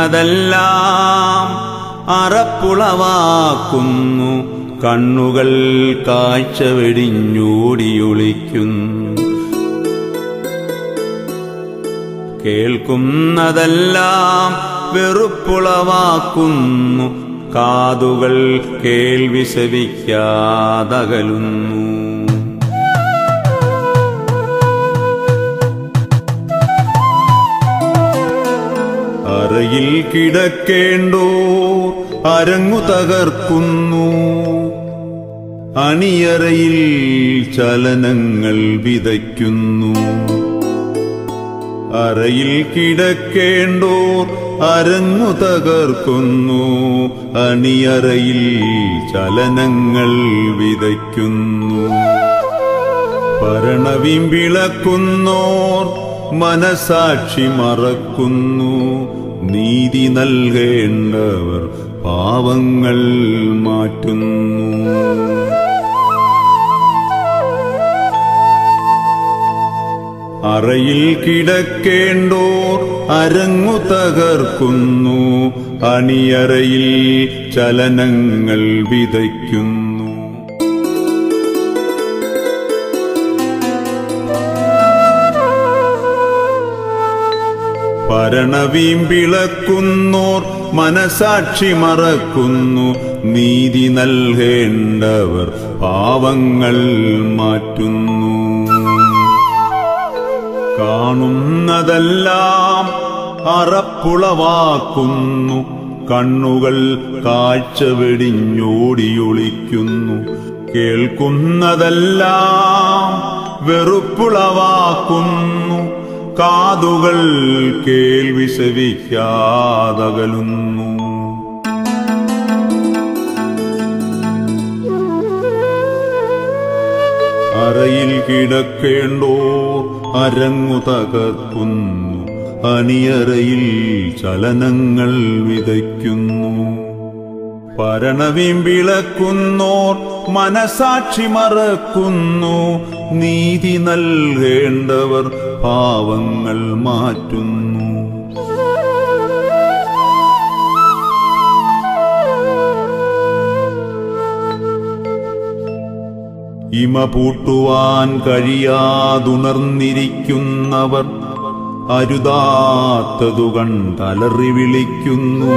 കേൾക്കുന്നതെല്ലാം അറപ്പുളവാക്കുന്നു കണ്ണുകൾ കാഴ്ച വെടിഞ്ഞോടിയൊളിക്കുന്നു കേൾക്കുന്നതെല്ലാം വെറുപ്പുളവാക്കുന്നു കാതുകൾ കേൾവി ശവിക്കാതകലുന്നു അറയിൽ കിടക്കേണ്ടോ അരങ്ങു തകർക്കുന്നു അണിയറയിൽ ചലനങ്ങൾ വിതയ്ക്കുന്നു അറയിൽ കിടക്കേണ്ടോർ അരങ്ങു തകർക്കുന്നു അണിയറയിൽ ചലനങ്ങൾ വിതയ്ക്കുന്നു ഭരണവിമ്പിളക്കുന്നോർ മനസാക്ഷി മറക്കുന്നു നീതി നൽകേണ്ടവർ പാവങ്ങൾ മാറ്റുന്നു അറയിൽ കിടക്കേണ്ടോർ അരങ്ങു തകർക്കുന്നു അണിയറയിൽ ചലനങ്ങൾ വിതയ്ക്കുന്നു ഭരണവീമ്പിളക്കുന്നോർ മനസാക്ഷി മറക്കുന്നു നീതി നൽകേണ്ടവർ പാവങ്ങൾ മാറ്റുന്നു കാണുന്നതെല്ലാം അറപ്പുളവാക്കുന്നു കണ്ണുകൾ കാഴ്ച വെടിഞ്ഞോടിയൊളിക്കുന്നു കേൾക്കുന്നതെല്ലാം വെറുപ്പുളവാക്കുന്നു കാതുകൾ കേൾവി ശവിക്കാതകലുന്നു അറയിൽ കിടക്കേണ്ടോ അരങ്ങു തകർക്കുന്നു അണിയറയിൽ ചലനങ്ങൾ വിതയ്ക്കുന്നു ഭരണവിമ്പിളക്കുന്നോർ മനസാക്ഷി മറക്കുന്നു നീതി നൽകേണ്ടവർ പാവങ്ങൾ മാറ്റുന്നു ഇമ പൂട്ടുവാൻ കഴിയാതുണർന്നിരിക്കുന്നവർ അരുതാത്തതു കണ്ടലറി വിളിക്കുന്നു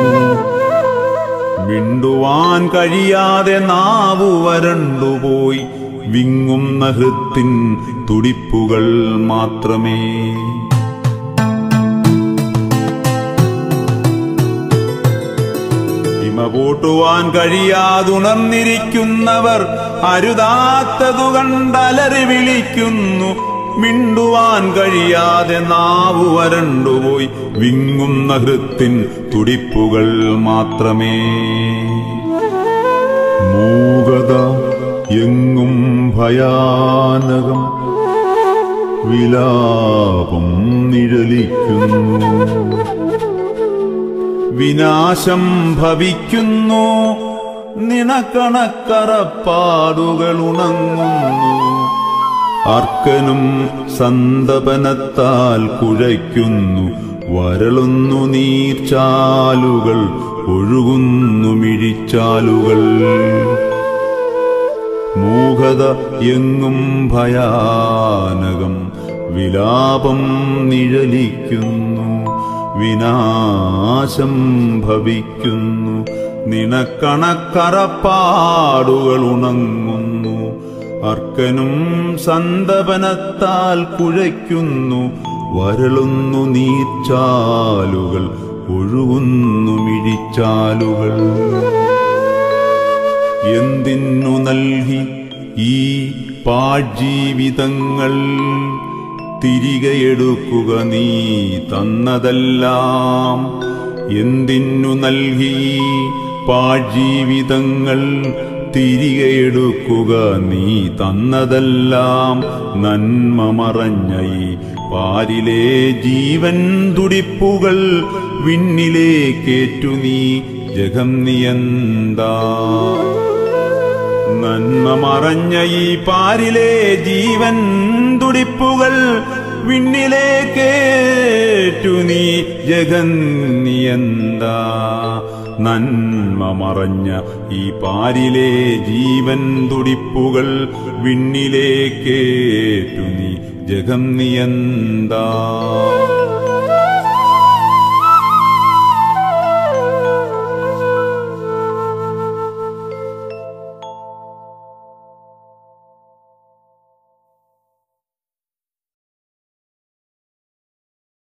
മിണ്ടുവാൻ കഴിയാതെ നാവു വരണ്ടുപോയി വിങ്ങുന്ന ഹൃത്തിൻ തുടിപ്പുകൾ മാത്രമേ ഇമ പൂട്ടുവാൻ കഴിയാതുണർന്നിരിക്കുന്നവർ അരുതാത്തതു കണ്ടലറി വിളിക്കുന്നു മിണ്ടുവാൻ കഴിയാതെ നാവു വരണ്ടുപോയി വിങ്ങുന്ന ഹൃത്തിൻ തുടിപ്പുകൾ മാത്രമേ മൂകത എങ്ങും ഭയാനകം വിലാപം നിഴലിക്കുന്നു വിനാശം ഭവിക്കുന്നു നിണക്കണക്കറപ്പാടുകൾ ഉണങ്ങുന്നു അർക്കനും സന്തപനത്താൽ കുഴയ്ക്കുന്നു വരളുന്നു നീർച്ചാലുകൾ ഒഴുകുന്നു മിഴിച്ചാലുകൾ മൂകത എങ്ങും ഭയാനകം വിലാപം നിഴലിക്കുന്നു വിനാശം ഭവിക്കുന്നു നിണക്കണക്കറപ്പാടുകൾ ഉണങ്ങുന്നു അർക്കനും സന്തപനത്താൽ കുഴയ്ക്കുന്നു വരളുന്നു നീർച്ചാലുകൾ ഒഴുകുന്നു മിഴിച്ചാലുകൾ എന്തിനു നൽകി ഈ പാഴ്ജീവിതങ്ങൾ തിരികെ എടുക്കുക നീ തന്നതെല്ലാം എന്തിനു നൽകി പാഴ്ജീവിതങ്ങൾ തിരികെ എടുക്കുക നീ തന്നതെല്ലാം നന്മ മറഞ്ഞ ഈ പാരിലെ ജീവൻ തുടിപ്പുകൾ വിണ്ണിലേക്കേറ്റു നീ ജഗം നിയന്താ നന്മ മറഞ്ഞ ഈ പാരിലെ ജീവൻ തുടിപ്പുകൾ വിണ്ണിലേക്കേറ്റു നീ ജഗന്നിയന്താ നന്മ മറഞ്ഞ ഈ പാരിലെ ജീവൻ തുടിപ്പുകൾ വിണ്ണിലേക്കേറ്റു നീ ജഗന്നിയന്താ